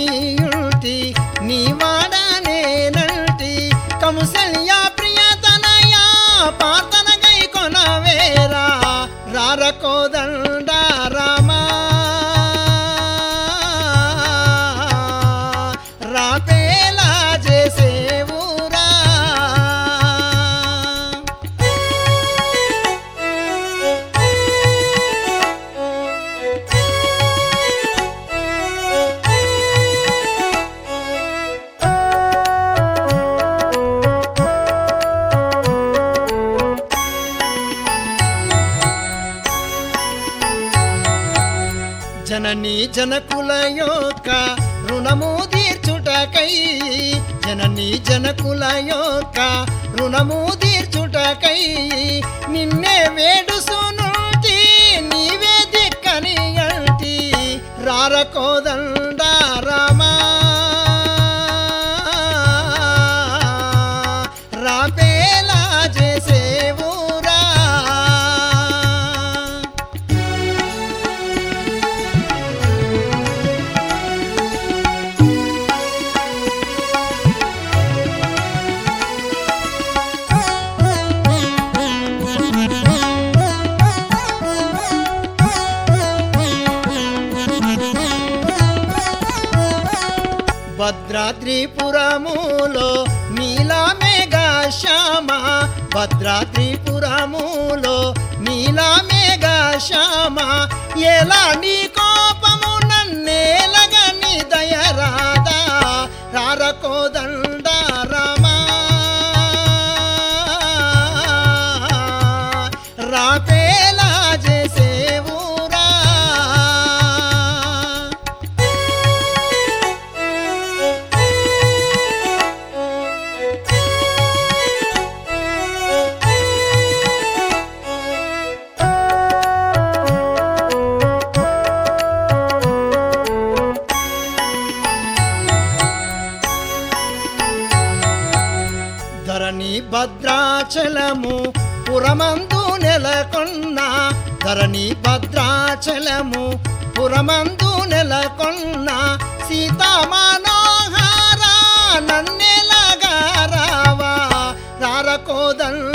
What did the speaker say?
నీయుంటి నీ వాడనేనంటి కౌసల్య ప్రియతనయా పాతన గై కొనవేరా రారకోదండ రామా రాపేలా చేసేవురా జనని జనకుల యొక్క రుణము తీర్చుటకై జనని జనకుల యొక్క రుణము తీర్చుటకై నిన్నే వేడుసునుంటి నీవే దిక్కని అంటి రారకోదండ రామా రాపేలా చేసేవురా భద్రాద్రిపురములో నీలామేఘా శ్యామ భద్రాద్రిపురములో నీలామేఘా శ్యామ ఎలా నీ కోపము నన్నేలగా నీ దయరాదా రారకోదండ రామా రాపేలా చేసేవురా ధరణి భద్రాచలము పురమందు నెలకొన్న ధరణి భద్రాచలము పురమందు నెలకొన్న సీతామనోహార నన్నెలగా రావా రారకోదండ